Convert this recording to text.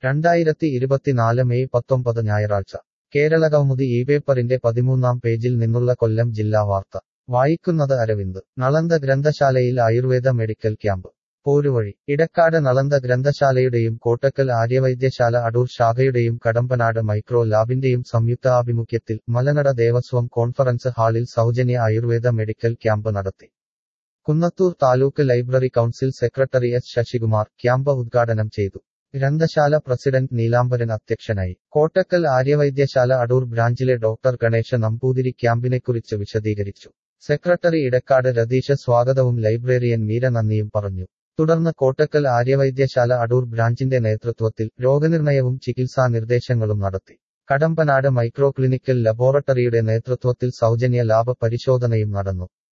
രണ്ടായിരത്തി ഇരുപത്തിനാല് മെയ് പത്തൊമ്പത് ഞായറാഴ്ച കേരളകൗമുദി ഈ പേപ്പറിന്റെ പതിമൂന്നാം പേജിൽ നിന്നുള്ള കൊല്ലം ജില്ലാ വാർത്ത വായിക്കുന്നത് അരവിന്ദ് നളന്ദ ഗ്രന്ഥശാലയിൽ ആയുർവേദ മെഡിക്കൽ ക്യാമ്പ് പോരുവഴി ഇടക്കാട് നളന്ദ ഗ്രന്ഥശാലയുടെയും കോട്ടക്കൽ ആര്യവൈദ്യശാല അടൂർ ശാഖയുടെയും കടമ്പനാട് മൈക്രോ ലാബിന്റെയും സംയുക്താഭിമുഖ്യത്തിൽ മലനട ദേവസ്വം കോൺഫറൻസ് ഹാളിൽ സൗജന്യ ആയുർവേദ മെഡിക്കൽ ക്യാമ്പ് നടത്തി Kunnathur taluk library council secretary S Sasikumar camp ഉദ്ഘാടനം ചെയ്തു ഗ്രന്ഥശാല പ്രസിഡന്റ് നീലാംബരൻ അധ്യക്ഷനായി കോട്ടക്കൽ ആര്യവൈദ്യശാല അടൂർ ബ്രാഞ്ചിലെ ഡോക്ടർ ഗണേശ നമ്പൂതിരി ക്യാമ്പിനെക്കുറിച്ച് വിശദീകരിച്ചു സെക്രട്ടറി ഇടക്കാട് രതീശ സ്വാഗതവും ലൈബ്രറിയൻ മീര നന്ദിയും പറഞ്ഞു തുടർന്ന് കോട്ടക്കൽ ആര്യവൈദ്യശാല അടൂർ ബ്രാഞ്ചിന്റെ നേതൃത്വത്തിൽ രോഗനിർണയവും ചികിത്സാ നിർദ്ദേശങ്ങളും നടത്തി കടമ്പനാട് മൈക്രോ ക്ലിനിക്കൽ ലബോറട്ടറിയുടെ നേതൃത്വത്തിൽ സൗജന്യ ലാഭ പരിശോധനയും നടന്നു